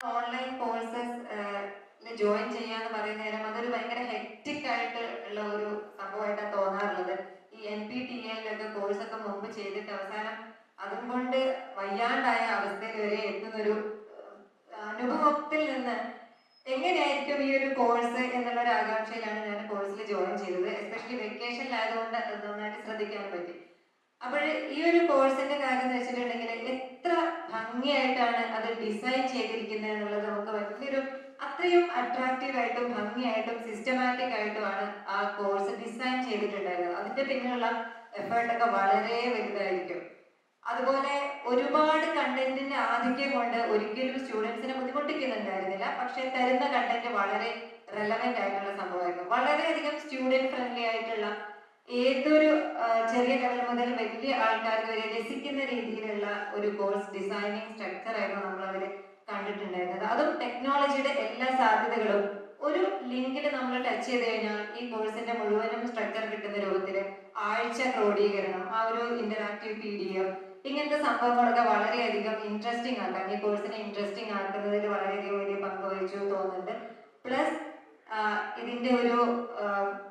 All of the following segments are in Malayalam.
ഓൺലൈൻ കോഴ്സസ് ജോയിൻ ചെയ്യാന്ന് പറയുന്ന നേരം അതൊരു ഭയങ്കര ഹെക്റ്റിക് ആയിട്ട് ഉള്ള ഒരു സംഭവമായിട്ടാണ് തോന്നാറുള്ളത് ഈ എൻ പി ടി എല്ലൊക്കെ കോഴ്സൊക്കെ മുമ്പ് ചെയ്തിട്ട് അവസാനം അതും കൊണ്ട് വയ്യാണ്ടായ അവസ്ഥയിൽ വരെ എത്തുന്നൊരു ഏഹ്, അനുഭവത്തിൽ നിന്ന് എങ്ങനെയായിരിക്കും ഈ ഒരു കോഴ്സ് എന്നുള്ള ഒരു ആകാംക്ഷയിലാണ് ഞാൻ കോഴ്സിൽ ജോയിൻ ചെയ്തത് എസ്പെഷ്യലി വെക്കേഷനിലായതുകൊണ്ട് അത് നന്നായിട്ട് ശ്രദ്ധിക്കാൻ പറ്റി അപ്പോൾ ഈ ഒരു കോഴ്സിന്റെ കാര്യം എന്ന് വെച്ചിട്ടുണ്ടെങ്കിൽ എത്ര ഭംഗിയായിട്ടാണ് അത് ഡിസൈൻ ചെയ്തിരിക്കുന്നത് എന്നുള്ളത് നമുക്ക് വലിയൊരു അത്രയും അട്രാക്റ്റീവ് ആയിട്ടും ഭംഗിയായിട്ടും സിസ്റ്റമാറ്റിക് ആയിട്ടുമാണ് ആ കോഴ്സ് ഡിസൈൻ ചെയ്തിട്ടുണ്ടായിരുന്നത് അതിന്റെ പിന്നിലുള്ള എഫേർട്ടൊക്കെ വളരെ വലുതായിരിക്കും അതുപോലെ ഒരുപാട് കണ്ടന്റിന്റെ ആധിക്യം കൊണ്ട് ഒരിക്കലും സ്റ്റുഡൻസിനെ ബുദ്ധിമുട്ടിക്കുന്നുണ്ടായിരുന്നില്ല പക്ഷെ തരുന്ന കണ്ടന്റ് വളരെ റെലവെന്റ് ആയിട്ടുള്ള സംഭവമായിരുന്നു വളരെയധികം സ്റ്റുഡന്റ് ഫ്രണ്ട്ലി ആയിട്ടുള്ള ഏതൊരു ആ, ചെറിയ ലെവൽ മുതൽ വലിയ ആൾക്കാർക്ക് വരെ രസിക്കുന്ന രീതിയിലുള്ള ഒരു കോഴ്സ് ഡിസൈനിങ് സ്ട്രക്ചർ ആയിരുന്നു നമ്മൾ അതിൽ കണ്ടിട്ടുണ്ടായിരുന്നത് അതും ടെക്നോളജിയുടെ എല്ലാ സാധ്യതകളും ഒരു ലിങ്കിൽ നമ്മൾ ടച്ച് ചെയ്ത് കഴിഞ്ഞാൽ ഈ കോഴ്സിന്റെ മുഴുവനും സ്ട്രക്ചർ കിട്ടുന്ന രൂപത്തിൽ ആഴ്ച ക്രോഡീകരണം ആ ഒരു ഇന്ററാക്റ്റീവ് പി ഡി എഫ് ഇങ്ങനത്തെ സംഭവങ്ങളൊക്കെ വളരെയധികം ഇൻട്രസ്റ്റിംഗ് ആക്കാൻ ഈ കോഴ്സിനെ ഇൻട്രസ്റ്റിംഗ് ആക്കുന്നതിൽ വളരെയധികം വലിയ പങ്ക് വഹിച്ചു തോന്നുന്നുണ്ട് പ്ലസ് ഇതിന്റെ ഒരു ആ,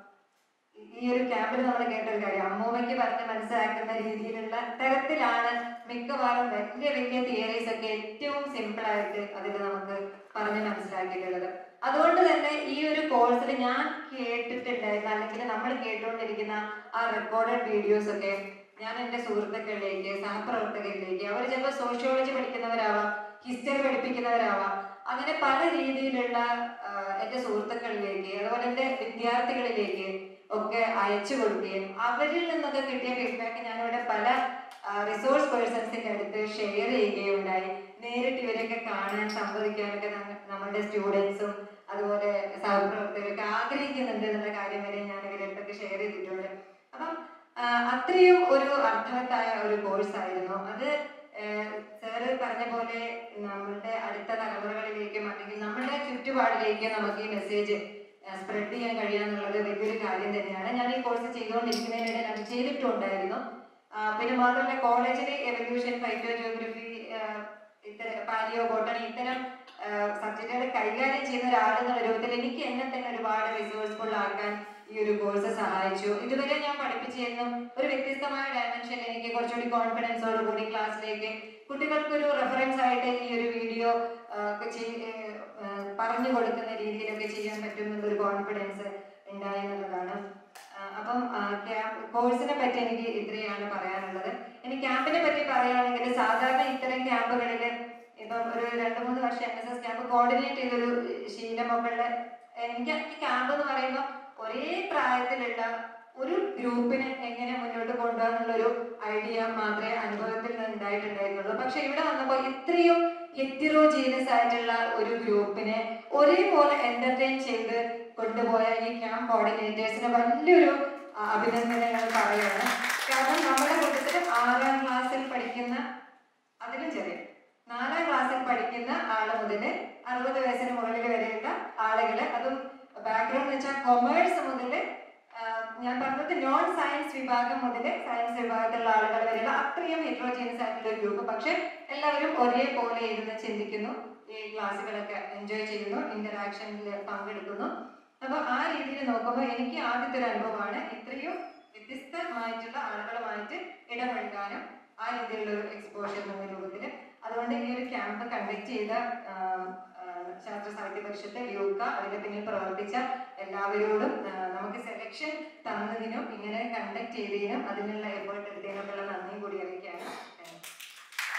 ഈ ഒരു ക്യാമ്പിൽ നമ്മൾ കേട്ട ഒരു കാര്യം അമ്മൂമ്മയ്ക്ക് പറഞ്ഞ് മനസ്സിലാക്കുന്ന രീതിയിലുള്ള തരത്തിലാണ് മിക്കവാറും വലിയ വലിയ തിയറീസ് ഒക്കെ ഏറ്റവും സിമ്പിൾ ആയിട്ട് അതിൽ നമുക്ക് പറഞ്ഞ് മനസ്സിലാക്കിയിട്ടുള്ളത് അതുകൊണ്ട് തന്നെ ഈ ഒരു കോഴ്സിൽ ഞാൻ കേട്ടിട്ടുണ്ടായിരുന്ന അല്ലെങ്കിൽ നമ്മൾ കേട്ടുകൊണ്ടിരിക്കുന്ന ആ റെക്കോർഡഡ് വീഡിയോസ് ഒക്കെ ഞാൻ എൻ്റെ സുഹൃത്തുക്കളിലേക്ക് സഹപ്രവർത്തകരിലേക്ക് അവർ ചിലപ്പോൾ സോഷ്യോളജി പഠിക്കുന്നവരാവാം ഹിസ്റ്ററി പഠിപ്പിക്കുന്നവരാവാം അങ്ങനെ പല രീതിയിലുള്ള ആ, എൻ്റെ സുഹൃത്തുക്കളിലേക്ക് അതുപോലെ എൻ്റെ വിദ്യാർത്ഥികളിലേക്ക് ഒക്കെ അയച്ചു കൊടുക്കുകയും അവരിൽ നിന്നൊക്കെ കിട്ടിയ ഫീഡ്ബാക്ക് ഞാനിവിടെ പല റിസോഴ്സ് പേഴ്സൺസിന്റെ അടുത്ത് ഷെയർ ചെയ്യുകയും ഉണ്ടായി നേരിട്ട് ഇവരെയൊക്കെ കാണാൻ സംവദിക്കാനൊക്കെ നമ്മ- നമ്മുടെ സ്റ്റുഡൻസും അതുപോലെ സഹപ്രവർത്തകരൊക്കെ ആഗ്രഹിക്കുന്നുണ്ട് എന്നുള്ള കാര്യം വരെ ഞാൻ ഇവരടുത്തൊക്കെ ഷെയർ ചെയ്തിട്ടുണ്ട് അപ്പം ആ, അത്രയും ഒരു അർത്ഥവത്തായ ഒരു കോഴ്സ് ആയിരുന്നു അത് സാറ് പറഞ്ഞ പോലെ നമ്മളുടെ അടുത്ത തലമുറകളിലേക്കും അല്ലെങ്കിൽ നമ്മുടെ ചുറ്റുപാടിലേക്കും നമുക്ക് ഈ മെസ്സേജ് സ്പ്രെഡ് ചെയ്യാൻ കഴിയാന്നുള്ളത് വലിയൊരു കാര്യം തന്നെയാണ് ഞാൻ ഈ കോഴ്സ് ചെയ്തുകൊണ്ടിരിക്കുന്നതിനിടയിൽ അത് ചെയ്തിട്ടുണ്ടായിരുന്നു ആ, പിന്നെ മാത്രമല്ല കോളേജിലെ എവല്യൂഷൻ ഫൈറ്റോ ജോഗ്രഫി ഇത്തരം പാലിയോ ബോട്ടണി ഇത്തരം സബ്ജക്റ്റുകൾ കൈകാര്യം ചെയ്യുന്ന ഒരാളെന്നുള്ള രൂപത്തിൽ എനിക്ക് എന്നെ തന്നെ ഒരുപാട് റിസോഴ്സ്ഫുൾ ആക്കാൻ ഈ ഒരു കോഴ്സ് സഹായിച്ചു ഇതുവരെ ഞാൻ പഠിപ്പിച്ചിരുന്നു ഒരു വ്യത്യസ്തമായ ഡയമെൻഷനിൽ എനിക്ക് കുറച്ചുകൂടി കോൺഫിഡൻസോട് കൂടി ക്ലാസ്സിലേക്ക് കുട്ടികൾക്കൊരു റെഫറൻസ് ആയിട്ട് ഈ ഒരു വീഡിയോ പറഞ്ഞു കൊടുക്കുന്ന രീതിയിലൊക്കെ ചെയ്യാൻ പറ്റും എന്നുള്ളൊരു കോൺഫിഡൻസ് ഉണ്ടായി എന്നുള്ളതാണ് ആ, അപ്പം കോഴ്സിനെ പറ്റി എനിക്ക് ഇത്രയാണ് പറയാനുള്ളത് ഇനി ക്യാമ്പിനെ പറ്റി പറയുകയാണെങ്കിൽ സാധാരണ ഇത്തരം ക്യാമ്പുകളിൽ ഇപ്പം ഒരു രണ്ട് മൂന്ന് വർഷം N S S camp coordinate ചെയ്തൊരു ശീലമൊക്കെ ഉള്ള എനിക്ക് ഈ ക്യാമ്പ് എന്ന് പറയുമ്പോൾ ഒരേ പ്രായത്തിലുള്ള ഒരു ഗ്രൂപ്പിനെ എങ്ങനെ മുന്നോട്ട് കൊണ്ടുപോകാന്നുള്ളൊരു ഐഡിയ മാത്രമേ അനുഭവത്തിൽ നിന്ന് ഉണ്ടായിട്ടുണ്ടായിരുന്നുള്ളൂ പക്ഷെ ഇവിടെ വന്നപ്പോൾ ഇത്രയും ഹെറ്റിറോജീനസ് ആയിട്ടുള്ള ഒരു ഗ്രൂപ്പിനെ ഒരേപോലെ എന്റർടൈൻ ചെയ്ത് കൊണ്ടുപോയ ഈ ക്യാമ്പ് കോർഡിനേറ്റേഴ്സിന് വലിയൊരു ആ, അഭിനന്ദനങ്ങൾ പറയാണ് കാരണം നമ്മുടെ കൂട്ടത്തിൽ ആറാം ക്ലാസ്സിൽ പഠിക്കുന്ന അതിലും ചെറിയ നാലാം ക്ലാസ്സിൽ പഠിക്കുന്ന ആള് മുതൽ അറുപത് വയസ്സിന് മുകളിൽ വരെയുള്ള ആളുകള് അതും ബാക്ക്ഗ്രൗണ്ട് എന്ന് വെച്ചാൽ കൊമേഴ്സ് മുതൽ ഞാൻ പറഞ്ഞത് നോൺ സയൻസ് വിഭാഗം മുതൽ സയൻസ് വിഭാഗത്തിലുള്ള ആളുകൾ വരെയുള്ള അത്രയും ഹെറ്ററോജീനസ് ആയിട്ടുള്ള ഒരു ഗ്രൂപ്പ് പക്ഷെ എല്ലാവരും ഒരേപോലെ ഇരുന്ന് ചിന്തിക്കുന്നു ഈ ക്ലാസ്സുകളൊക്കെ എൻജോയ് ചെയ്യുന്നു ഇന്ററാക്ഷനിൽ പങ്കെടുക്കുന്നു അപ്പൊ ആ രീതിയിൽ നോക്കുമ്പോൾ എനിക്ക് ആദ്യത്തെ ഒരു അനുഭവമാണ് ഇത്രയും വ്യത്യസ്തമായിട്ടുള്ള ആളുകളുമായിട്ട് ഇടപഴകാനും ആ രീതിയിലുള്ള ഒരു എക്സ്പോഷർ എന്ന രൂപത്തിൽ അതുകൊണ്ട് ഈ ഒരു ക്യാമ്പ് കണ്ടക്ട് ചെയ്ത ആം, ആ, ശാസ്ത്ര സാഹിത്യ പരിഷത്ത് ലിയൂക്ക അതിന്റെ പിന്നിൽ പ്രവർത്തിച്ച എല്ലാവരോടും ആ, നമുക്ക് സെലക്ഷൻ തന്നതിനും ഇങ്ങനെ കണ്ടക്ട് ചെയ്തതിനും അതിനുള്ള എഫേർട്ട് എടുത്തതിനൊക്കെയുള്ള